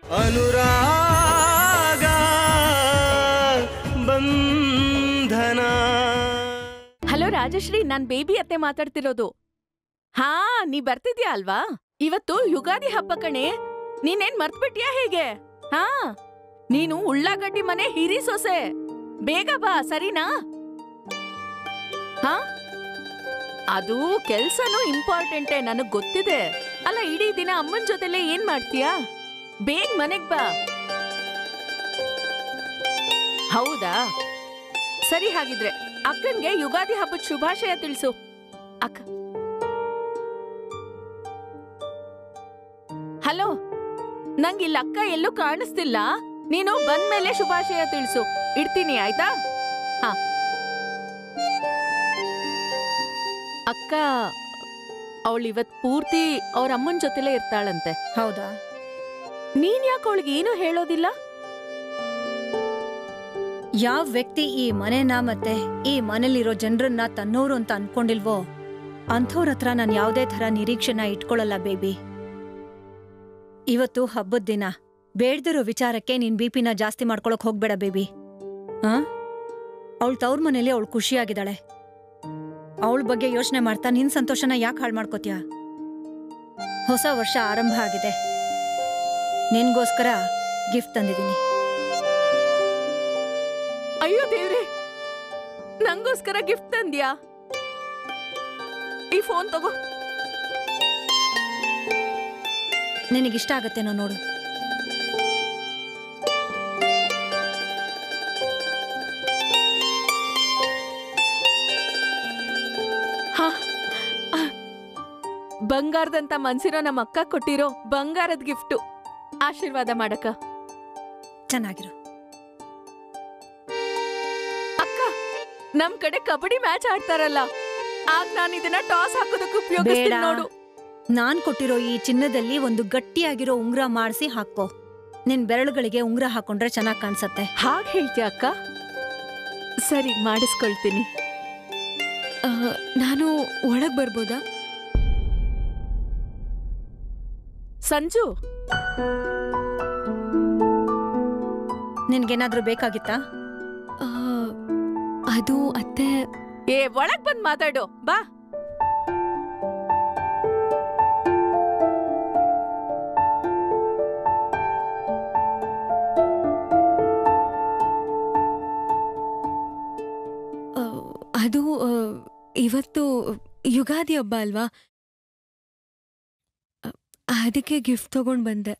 ಅನುರಾಗ ಬಂಧನ ಹಲೋ ರಾಜಶ್ರೀ ನಾನ್ ಬೇಬಿ ಅತ್ತೆ ಮಾತಾಡ್ತಿರೋದು ಹಾ ನೀ ಬರ್ತಿದ್ಯಾ ಅಲ್ವಾ ಇವತ್ತು ಯುಗಾದಿ ಹಬ್ಬ ಕಣೆ ನೀನೇನ್ ಮರ್ತ್ಬಿಟ್ಯಾ ಹೇಗೆ ಹಾ ನೀನು ಉಳ್ಳಾಗಡ್ಡಿ ಮನೆ ಹಿರಿ ಸೊಸೆ ಬೇಗ ಬಾ ಸರಿನಾ ಹಾ ಅದು ಕೆಲ್ಸನೂ ಇಂಪಾರ್ಟೆಂಟೇ ನನಗ್ ಗೊತ್ತಿದೆ ಅಲ್ಲ ಇಡೀ ದಿನ ಅಮ್ಮನ್ ಜೊತೆಲೆ ಏನ್ ಮಾಡ್ತೀಯಾ ಬೇಗ ಮನೆಗ್ ಬಾ ಹೌದಾ ಸರಿ ಹಾಗಿದ್ರೆ ಅಕ್ಕನ್ಗೆ ಯುಗಾದಿ ಹಬ್ಬದ ಶುಭಾಶಯ ತಿಳಿಸು ಅಕ್ಕ ಹಲೋ ನಂಗೆ ಇಲ್ಲಿ ಅಕ್ಕ ಎಲ್ಲೂ ಕಾಣಿಸ್ತಿಲ್ಲ ನೀನು ಬಂದ್ಮೇಲೆ ಶುಭಾಶಯ ತಿಳಿಸು ಇಡ್ತೀನಿ ಆಯ್ತಾ ಹಾ ಅಕ್ಕ ಅವಳು ಇವತ್ ಪೂರ್ತಿ ಅವ್ರ ಅಮ್ಮನ್ ಜೊತೆಲೇ ಇರ್ತಾಳಂತೆ ಹೌದಾ ನೀನ್ ಯಾಕೆ ಅವಳಿಗೆ ಏನು ಹೇಳೋದಿಲ್ಲ ಯಾವ ವ್ಯಕ್ತಿ ಈ ಮನೆನ ಮತ್ತೆ ಈ ಮನೇಲಿರೋ ಜನರನ್ನ ತನ್ನೋರು ಅಂತ ಅನ್ಕೊಂಡಿಲ್ವೋ ಅಂಥವ್ರ ಹತ್ರ ನಾನು ಯಾವುದೇ ಥರ ನಿರೀಕ್ಷೆನ ಇಟ್ಕೊಳ್ಳಲ್ಲ ಬೇಬಿ ಇವತ್ತು ಹಬ್ಬದ ದಿನ ಬೇಡ್ದಿರೋ ವಿಚಾರಕ್ಕೆ ನೀನ್ ಬಿಪಿನ ಜಾಸ್ತಿ ಮಾಡ್ಕೊಳಕ್ ಹೋಗ್ಬೇಡ ಬೇಬಿ ಆ ಅವಳ ತವ್ರ ಮನೇಲಿ ಅವಳು ಖುಷಿಯಾಗಿದ್ದಾಳೆ ಅವಳ ಬಗ್ಗೆ ಯೋಚನೆ ಮಾಡ್ತಾ ನಿನ್ ಸಂತೋಷನ ಯಾಕೆ ಹಾಳು ಮಾಡ್ಕೋತೀಯ ಹೊಸ ವರ್ಷ ಆರಂಭ ಆಗಿದೆ ನಿನ್ಗೋಸ್ಕರ ಗಿಫ್ಟ್ ತಂದಿದ್ದೀನಿ ಅಯ್ಯೋ ದೇವ್ರೆ ನಂಗೋಸ್ಕರ ಗಿಫ್ಟ್ ತಂದ್ಯಾ ಈ ಫೋನ್ ತಗೋ ನಿನಗಿಷ್ಟ ಆಗತ್ತೇನೋ ನೋಡು ಹಾ ಆ. ಬಂಗಾರದಂತ ಮನ್ಸಿರೋ ನಮ್ಮ ಅಕ್ಕ ಕೊಟ್ಟಿರೋ ಬಂಗಾರದ ಗಿಫ್ಟು ಆಶೀರ್ವಾದ ಮಾಡಕ್ಕ ಚೆನ್ನಾಗಿರು ಅಕ್ಕ ನಮ್ ಕಡೆ ಕಬಡ್ಡಿ ಮ್ಯಾಚ್ ಆಡ್ತಾರಲ್ಲ ಆಗ ನಾನು ಇದನ್ನ ಟಾಸ್ ಹಾಕೋದಕ್ಕೆ ಉಪಯೋಗಿಸ್ತೀನಿ ಬೇಡ. ನೋಡು ನಾನ್ ಕೊಟ್ಟಿರೋ ಈ ಚಿನ್ನದಲ್ಲಿ ಒಂದು ಗಟ್ಟಿಯಾಗಿರೋ ಉಂಗ್ರ ಮಾಡಿಸಿ ಹಾಕೋ ನಿನ್ ಬೆರಳುಗಳಿಗೆ ಉಂಗ್ರ ಹಾಕೊಂಡ್ರೆ ಚೆನ್ನಾಗ್ ಕಾಣಿಸತ್ತೆ ಹಾಗ್ ಹೇಳ್ತೀಯ ಅಕ್ಕ ಸರಿ ಮಾಡಿಸ್ಕೊಳ್ತೀನಿ ನಾನು ಒಳಗ್ ಬರ್ಬೋದಾ ಸಂಜು ನಿನ್ಗೇನಾದ್ರೂ ಬೇಕಾಗಿತ್ತಾ ಅದು ಅತ್ತೆ ಏ ಒಳಗ್ ಬಂದ್ ಮಾತಾಡು ಬಾ ಅದು ಆ, ಇವತ್ತು ಯುಗಾದಿ ಹಬ್ಬ ಅಲ್ವಾ ಅ, ಅದಕ್ಕೆ ಗಿಫ್ಟ್ ತಗೊಂಡ್ ಬಂದೆ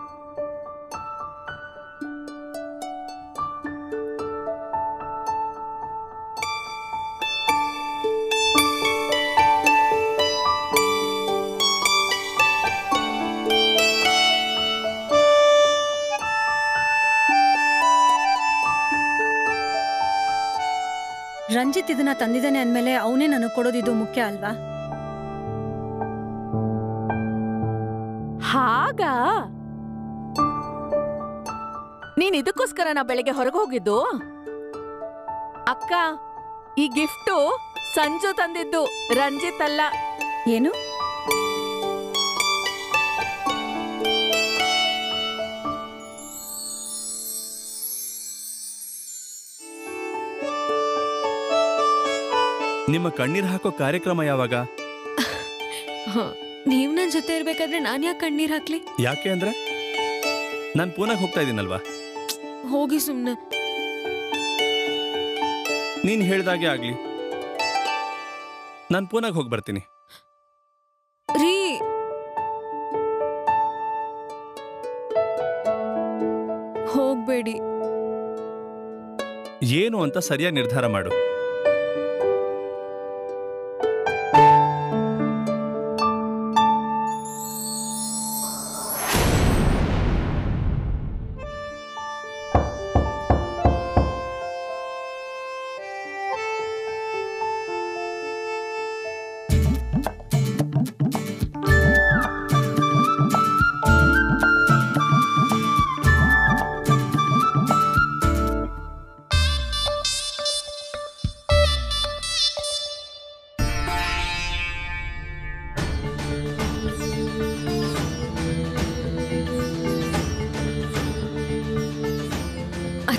ರಂಜಿತ್ ಇದನ್ನ ತಂದಿದ್ದಾನೆ ಅಂದ್ಮೇಲೆ ಅವನೇ ನನಗ್ ಕೊಡೋದಿದು ಮುಖ್ಯ ಅಲ್ವಾ ಹಾಗಾ ನೀನ್ ಇದಕ್ಕೋಸ್ಕರ ನಾ ಬೆಳಿಗ್ಗೆ ಹೊರಗೆ ಹೋಗಿದ್ದು ಅಕ್ಕ ಈ ಗಿಫ್ಟು ಸಂಜು ತಂದಿದ್ದು ರಂಜಿತ್ ಅಲ್ಲ ಏನು ನಿಮ್ಮ ಕಣ್ಣೀರ್ ಹಾಕೋ ಕಾರ್ಯಕ್ರಮ ಯಾವಾಗ ನೀವ್ ನನ್ ಜೊತೆ ಇರ್ಬೇಕಾದ್ರೆ ನಾನ್ ಯಾಕೆ ಕಣ್ಣೀರ್ ಹಾಕ್ಲಿ ಯಾಕೆ ಅಂದ್ರೆ ನಾನು ಪೂನಾಗ್ ಹೋಗ್ತಾ ಇದ್ದೀನಲ್ವಾ ಹೋಗಿ ಸುಮ್ನೆ ನೀನ್ ಹೇಳ್ದಾಗೆ ಆಗ್ಲಿ ನಾನು ಪೂನಾಗ್ ಹೋಗಿ ಬರ್ತೀನಿ ರೀ ಹೋಗ್ಬೇಡಿ ಏನು ಅಂತ ಸರಿಯಾಗಿ ನಿರ್ಧಾರ ಮಾಡು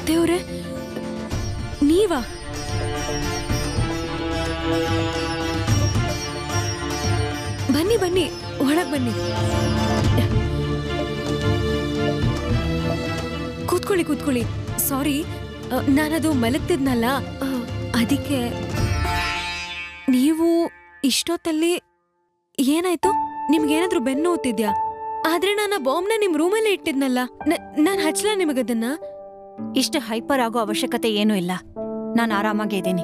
ಅತ್ತೆಯವ್ರೆ ನೀವಾ ಬನ್ನಿ ಬನ್ನಿ ಒಳಗ್ ಬನ್ನಿ ಕೂತ್ಕೊಳ್ಳಿ ಕೂತ್ಕೊಳ್ಳಿ ಸಾರಿ ನಾನದು ಮಲಗ್ತಿದ್ನಲ್ಲ ಆ, ಅದಕ್ಕೆ ನೀವು ಇಷ್ಟೊತ್ತಲ್ಲಿ ಏನಾಯ್ತು ನಿಮ್ಗೇನಾದ್ರೂ ಬೆನ್ನು ನೋವ್ತಿದ್ಯಾ ಆದ್ರೆ ನಾನು ಆ ಬಾಂಬ್ನ ನಿಮ್ ರೂಮಲ್ಲೇ ಇಟ್ಟಿದ್ನಲ್ಲ ನಾನು ಹಚ್ಲಾ ನಿಮಗದನ್ನ ಇಷ್ಟು ಹೈಪರ್ ಆಗೋ ಅವಶ್ಯಕತೆ ಏನೂ ಇಲ್ಲ ನಾನು ಆರಾಮಾಗೇ ಇದ್ದೀನಿ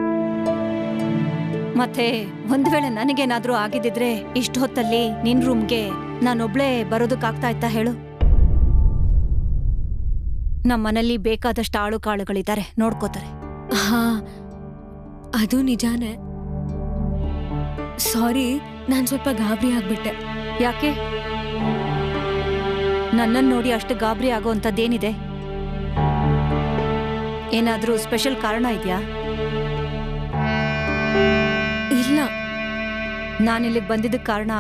ಮತ್ತೆ ಒಂದ್ ವೇಳೆ ನನಗೇನಾದ್ರೂ ಆಗಿದ್ದಿದ್ರೆ ಇಷ್ಟು ಹೊತ್ತಲ್ಲಿ ನಿನ್ ರೂಮ್ಗೆ ನಾನೊಬ್ಳೇ ಬರೋದಕ್ಕಾಗ್ತಾ ಇತ್ತಾ ಹೇಳು ನಮ್ಮನೇಲಿ ಬೇಕಾದಷ್ಟು ಆಳು ಕಾಳುಗಳಿದ್ದಾರೆ ನೋಡ್ಕೋತಾರೆ ಹಾ ಅದು ನಿಜಾನೇ ಸಾರಿ ನಾನ್ ಸ್ವಲ್ಪ ಗಾಬರಿ ಆಗ್ಬಿಟ್ಟೆ ಯಾಕೆ ನನ್ನನ್ನು ನೋಡಿ ಅಷ್ಟು ಗಾಬರಿ ಆಗೋ ಅಂಥದ್ದೇನಿದೆ ಏನಾದ್ರೂ ಸ್ಪೆಷಲ್ ಕಾರಣ ಇದೆಯಾ ಇಲ್ಲ ನಾನಿಲ್ಲಿಗೆ ಬಂದಿದ್ದಕ್ಕೆ ಕಾರಣ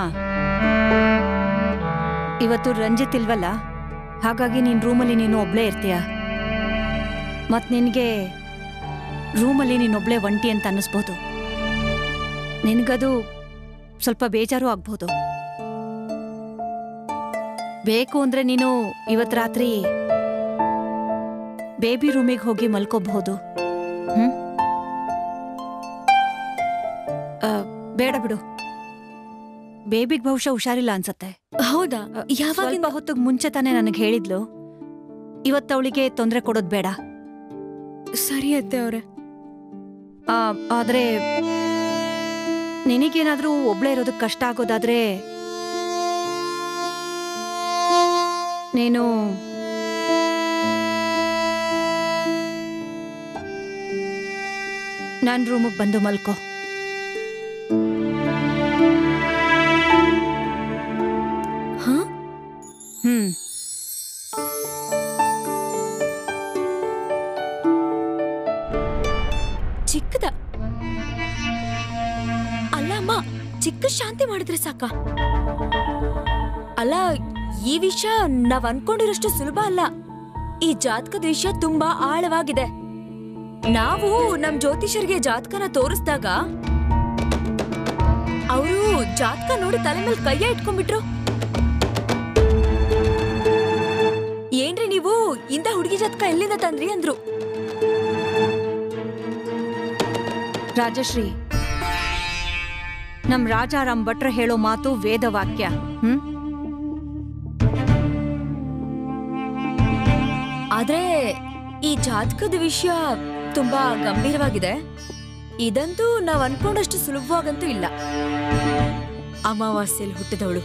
ಇವತ್ತು ರಂಜಿತ್ ಇಲ್ವಲ್ಲ ಹಾಗಾಗಿ ನಿನ್ ರೂಮಲ್ಲಿ ನೀನು ಒಬ್ಳೇ ಇರ್ತೀಯ ಮತ್ ನಿನಗೆ ರೂಮಲ್ಲಿ ನೀನೊಬ್ಳೇ ಒಂಟಿ ಅಂತ ಅನ್ನಿಸ್ಬೋದು ನಿನಗದು ಸ್ವಲ್ಪ ಬೇಜಾರು ಆಗ್ಬೋದು ಬೇಕು ಅಂದ್ರೆ ನೀನು ಇವತ್ ರಾತ್ರಿ ಬೇಬಿ ರೂಮಿಗೆ ಹೋಗಿ ಮಲ್ಕೋಬಹುದು ಹ್ಮ್ ಆ, ಬೇಡ ಬಿಡು ಬೇಬಿಗ್ ಬಹುಶಃ ಹುಷಾರಿಲ್ಲ ಅನ್ಸತ್ತೆ ಹೌದಾ ಯಾವಾಗಿಂದ ಸ್ವಲ್ಪ ಹೊತ್ತಿಗೆ ಮುಂಚೆ ತಾನೇ ನನಗೆ ಹೇಳಿದ್ಲು ಇವತ್ತವಳಿಗೆ ತೊಂದರೆ ಕೊಡೋದ್ ಬೇಡ ಸರಿ ಅತ್ತೆ ಅವ್ರೆ ಆ, ಆದ್ರೆ ನಿನಗೇನಾದ್ರೂ ಒಬ್ಳೇ ಇರೋದಕ್ಕೆ ಕಷ್ಟ ಆಗೋದಾದ್ರೆ ನೀನು ನನ್ನ ರೂಮಿಗೆ ಬಂದು ಮಲ್ಕೋ ಹಾ ಹ್ಮ್ ಚಿಕ್ಕದ ಅಲ್ಲ ಅಮ್ಮ ಚಿಕ್ಕ ಶಾಂತಿ ಮಾಡಿದ್ರೆ ಸಾಕ ಅಲ್ಲ ಈ ವಿಷಯ ನಾವ್ ಅನ್ಕೊಂಡಿರೋಷ್ಟು ಸುಲಭ ಅಲ್ಲ ಈ ಜಾತಕದ ವಿಷಯ ತುಂಬಾ ಆಳವಾಗಿದೆ ನಾವು ನಮ್ ಜ್ಯೋತಿಷರಿಗೆ ಜಾತಕನ ತೋರಿಸ್ದಾಗ ಅವರು ಜಾತಕ ನೋಡಿ ತಲೆ ಮೇಲೆ ಕೈಯ ಇಟ್ಕೊಂಡ್ಬಿಟ್ರು ಏನ್ರಿ ನೀವು ಇಂಥ ಹುಡುಗಿ ಜಾತಕ ಎಲ್ಲಿಂದ ತಂದ್ರಿ ಅಂದ್ರು ರಾಜಶ್ರೀ ನಮ್ ರಾಜಾರಾಮ್ ಭಟ್ರ ಹೇಳೋ ಮಾತು ವೇದವಾಕ್ಯ ಹ್ಮ್ ಆದ್ರೆ ಈ ಜಾತಕದ ವಿಷಯ ತುಂಬಾ ಗಂಭೀರವಾಗಿದೆ ಇದಂತೂ ನಾವ್ ಅನ್ಕೊಂಡಷ್ಟು ಸುಲಭವಾಗಂತೂ ಇಲ್ಲ ಅಮಾವಾಸ್ಯೆಯಲ್ಲಿ ಹುಟ್ಟಿದವಳು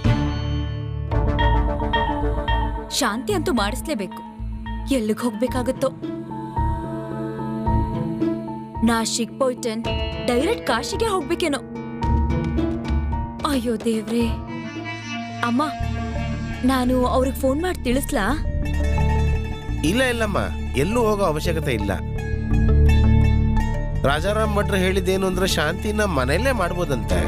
ಶಾಂತಿ ಅಂತೂ ಮಾಡಿಸ್ಲೇಬೇಕು ಎಲ್ಲಿಗೆ ಹೋಗ್ಬೇಕಾಗುತ್ತೋ ನಾಶಿಕ್ ಪೋಯ್ಟನ್ ಡೈರೆಕ್ಟ್ ಕಾಶಿಗೆ ಹೋಗ್ಬೇಕೇನೋ ಅಯ್ಯೋ ದೇವ್ರೇ ಅಮ್ಮ ನಾನು ಅವ್ರಿಗೆ ಫೋನ್ ಮಾಡಿ ತಿಳಿಸ್ಲಾ ಇಲ್ಲ ಇಲ್ಲಮ್ಮ ಎಲ್ಲೂ ಹೋಗೋ ಅವಶ್ಯಕತೆ ಇಲ್ಲ ರಾಜಾರಾಮ್ ಭಟ್ರು ಹೇಳಿದ್ದೇನು ಅಂದ್ರೆ ಶಾಂತಿನ ಮನೆಯಲ್ಲೇ ಮಾಡ್ಬೋದಂತೆ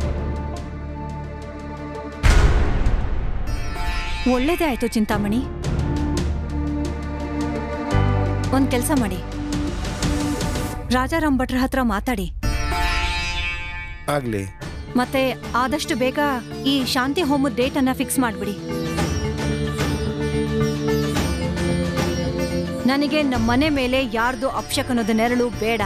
ಒಳ್ಳೇದೇ ಆಯ್ತು ಚಿಂತಾಮಣಿ ಒಂದ್ ಕೆಲ್ಸ ಮಾಡಿ ರಾಜಾರಾಮ್ ಭಟ್ರ ಹತ್ರ ಮಾತಾಡಿ ಆಗ್ಲಿ ಮತ್ತೆ ಆದಷ್ಟು ಬೇಗ ಈ ಶಾಂತಿ ಹೋಮದ ಡೇಟ್ ಅನ್ನ ಫಿಕ್ಸ್ ಮಾಡ್ಬಿಡಿ ನನಗೆ ನಮ್ಮ ಮನೆ ಮೇಲೆ ಯಾರ್ದು ಅಪ್ಶಕನದ ನೆರಳು ಬೇಡ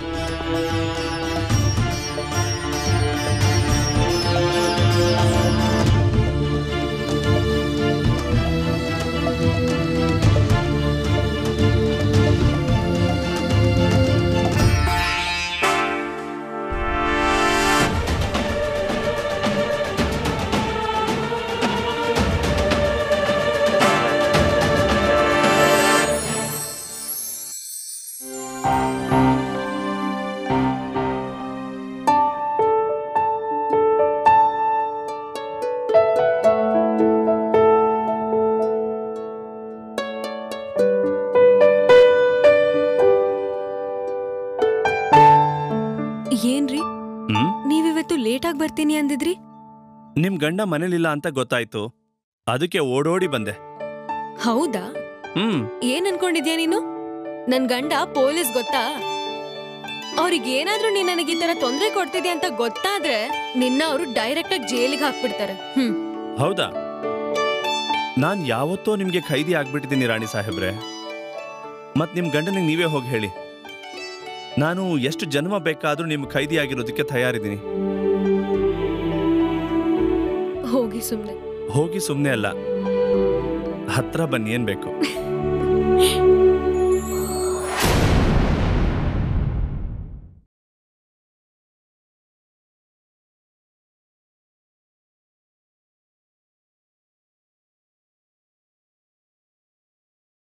ಏನ್ರಿ ಹ್ಮ್ ನೀವಿವತ್ತು ಲೇಟ್ ಆಗಿ ಬರ್ತೀನಿ ಅಂದಿದ್ರಿ ನಿಮ್ ಗಂಡ ಮನೇಲಿಲ್ಲ ಅಂತ ಗೊತ್ತಾಯ್ತು ಅದಕ್ಕೆ ಓಡೋಡಿ ಬಂದೆ ಹೌದಾ ಹ್ಮ್ ಏನ್ ಅನ್ಕೊಂಡಿದ್ಯಾ ನೀನು ನನ್ ಗಂಡ ಪೊಲೀಸ್ ಗೊತ್ತಾ ಅವ್ರಿಗೆ ಏನಾದ್ರೂ ನೀನ್ ನನಗೆ ಈ ತರ ತೊಂದ್ರೆ ಕೊಡ್ತಿದ್ಯಾ ಅಂತ ಗೊತ್ತಾದ್ರೆ ನಿನ್ನ ಅವರು ಡೈರೆಕ್ಟ್ ಆಗಿ ಜೈಲಿಗೆ ಹಾಕ್ಬಿಡ್ತಾರೆ ಹ್ಮ್ ಹೌದಾ ನಾನು ಯಾವತ್ತೋ ನಿಮಗೆ ಖೈದಿ ಆಗ್ಬಿಟ್ಟಿದ್ದೀನಿ ರಾಣಿ ಸಾಹೇಬ್ರೆ ಮತ್ ನಿಮ್ ಗಂಡನಿಗೆ ನೀವೇ ಹೋಗಿ ಹೇಳಿ ನಾನು ಎಷ್ಟು ಜನ್ಮ ಬೇಕಾದ್ರೂ ನಿಮ್ ಖೈದಿ ಆಗಿರೋದಕ್ಕೆ ತಯಾರಿದ್ದೀನಿ ಹೋಗಿ ಸುಮ್ನೆ ಹೋಗಿ ಸುಮ್ಮನೆ ಅಲ್ಲ ಹತ್ರ ಬನ್ನಿ ಏನ್ ಬೇಕು